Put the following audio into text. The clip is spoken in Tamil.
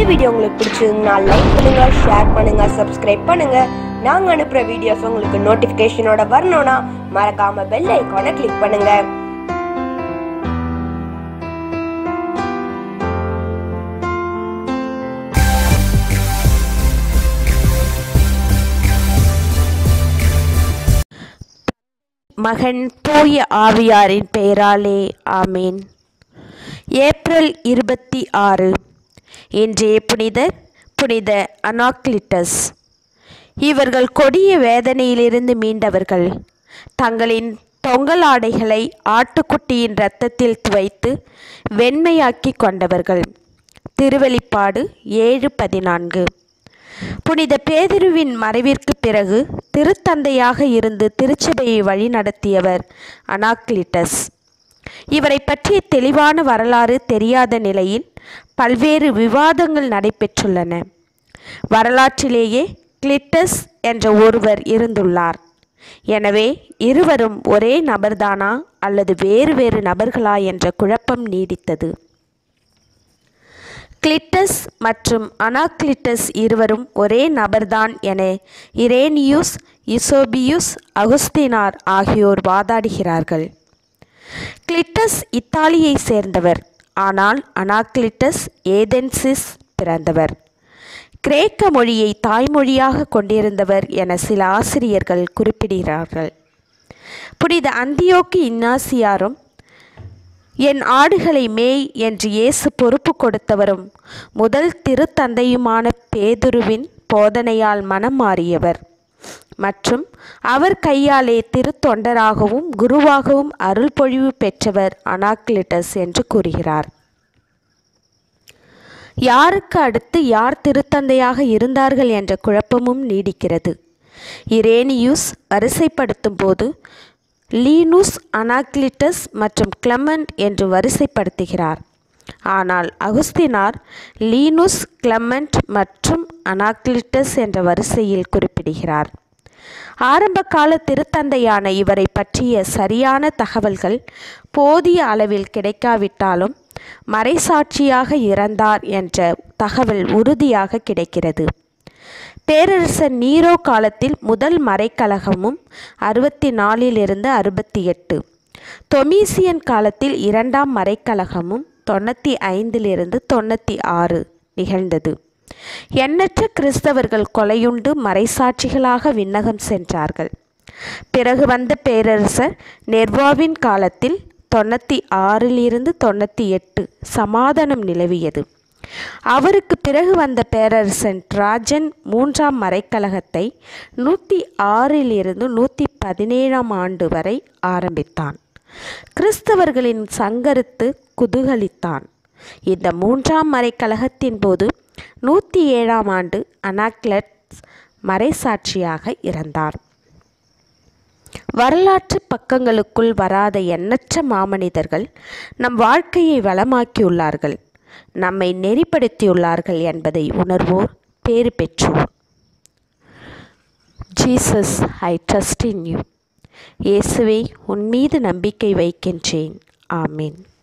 வீடியோ உங்களுக்கு பிடிச்சிருந்தா லைக் பண்ணுங்க ஷேர் பண்ணுங்க சப்ஸ்கிரைப் பண்ணுங்க நாங்க அனுப்புற வீடியோஸ் உங்களுக்கு நோட்டிபிகேஷனோட வரணும்னா மறக்காம பெல் ஐகானை கிளிக் பண்ணுங்க மகன் தூய ஆவியாரின் பெயராலே ஆமேன் ஏப்ரல் இருபத்தி ஆறு இன்றைய புனிதர் புனித அனாக்லிட்டஸ் இவர்கள் கொடிய வேதனையிலிருந்து மீண்டவர்கள் தங்களின் தொங்கலாடைகளை ஆட்டுக்குட்டியின் இரத்தத்தில் துவைத்து வெண்மையாக்கி கொண்டவர்கள் திருவெளிப்பாடு ஏழு பதினான்கு புனித பேதுருவின் மறைவிற்கு பிறகு திருத்தந்தையாக இருந்து திருச்சபையை வழிநடத்தியவர் அனாக்லிட்டஸ் இவரை பற்றிய தெளிவான வரலாறு தெரியாத நிலையில் பல்வேறு விவாதங்கள் நடைபெற்றுள்ளன வரலாற்றிலேயே கிளிட்டஸ் என்ற ஒருவர் இருந்துள்ளார் எனவே இருவரும் ஒரே நபர்தானா அல்லது வேறு வேறு நபர்களா என்ற குழப்பம் நீடித்தது கிளிட்டஸ் மற்றும் அனாக்லிட்டஸ் இருவரும் ஒரே நபர்தான் என இரேனியூஸ் இசோபியுஸ் அகுஸ்தினார் ஆகியோர் வாதாடுகிறார்கள் கிளிட்டஸ் இத்தாலியை சேர்ந்தவர் ஆனால் அனாக்லிட்டஸ் ஏதென்சிஸ் பிறந்தவர் கிரேக்க மொழியை தாய்மொழியாக கொண்டிருந்தவர் என சில ஆசிரியர்கள் குறிப்பிடுகிறார்கள் புனித அந்தியோக்கு இன்னாசியாரும் என் ஆடுகளை மேய் என்று இயேசு பொறுப்பு கொடுத்தவரும் முதல் திருத்தந்தையுமான பேதுருவின் போதனையால் மனம் மாறியவர் மற்றும் அவர் கையாலே திருத்தொண்டராகவும் குருவாகவும் அருள் பொழிவு பெற்றவர் அனாக்லிட்டஸ் என்று கூறுகிறார் யாருக்கு அடுத்து யார் திருத்தந்தையாக இருந்தார்கள் என்ற குழப்பமும் நீடிக்கிறது இரேனியூஸ் வரிசைப்படுத்தும் போது லீனுஸ் அனாக்லிட்டஸ் மற்றும் கிளமண்ட் என்று வரிசைப்படுத்துகிறார் ஆனால் அகுஸ்தினார் லீனுஸ் கிளமண்ட் மற்றும் அனாக்லிட்டஸ் என்ற வரிசையில் குறிப்பிடுகிறார் ஆரம்ப கால திருத்தந்தையான இவரை பற்றிய சரியான தகவல்கள் போதிய அளவில் கிடைக்காவிட்டாலும் மறைசாட்சியாக இறந்தார் என்ற தகவல் உறுதியாக கிடைக்கிறது பேரரசர் நீரோ காலத்தில் முதல் மறைக்கழகமும் அறுபத்தி நாலிலிருந்து அறுபத்தி எட்டு தொமீசியன் காலத்தில் இரண்டாம் மறைக்கழகமும் தொண்ணூற்றி ஐந்திலிருந்து தொண்ணூற்றி ஆறு நிகழ்ந்தது எண்ணற்ற கிறிஸ்தவர்கள் கொலையுண்டு மறைசாட்சிகளாக விண்ணகம் சென்றார்கள் பிறகு வந்த பேரரசர் நெர்வாவின் காலத்தில் தொண்ணூற்றி ஆறிலிருந்து தொண்ணூற்றி எட்டு சமாதானம் நிலவியது அவருக்கு பிறகு வந்த பேரரசன் ராஜன் மூன்றாம் மறைக்கழகத்தை நூற்றி ஆறிலிருந்து நூற்றி பதினேழாம் ஆண்டு வரை ஆரம்பித்தான் கிறிஸ்தவர்களின் சங்கரித்து குதூகலித்தான் இந்த மூன்றாம் மறைக்கழகத்தின் போது நூற்றி ஏழாம் ஆண்டு அனாக்லட்ஸ் மறைசாட்சியாக இறந்தார் வரலாற்று பக்கங்களுக்குள் வராத எண்ணற்ற மாமனிதர்கள் நம் வாழ்க்கையை வளமாக்கியுள்ளார்கள் நம்மை நெறிப்படுத்தியுள்ளார்கள் என்பதை உணர்வோர் பேறு பெற்றோர் Jesus I trust in you இயேசுவே உன் மீது நம்பிக்கை வைக்கின்றேன் ஆமீன்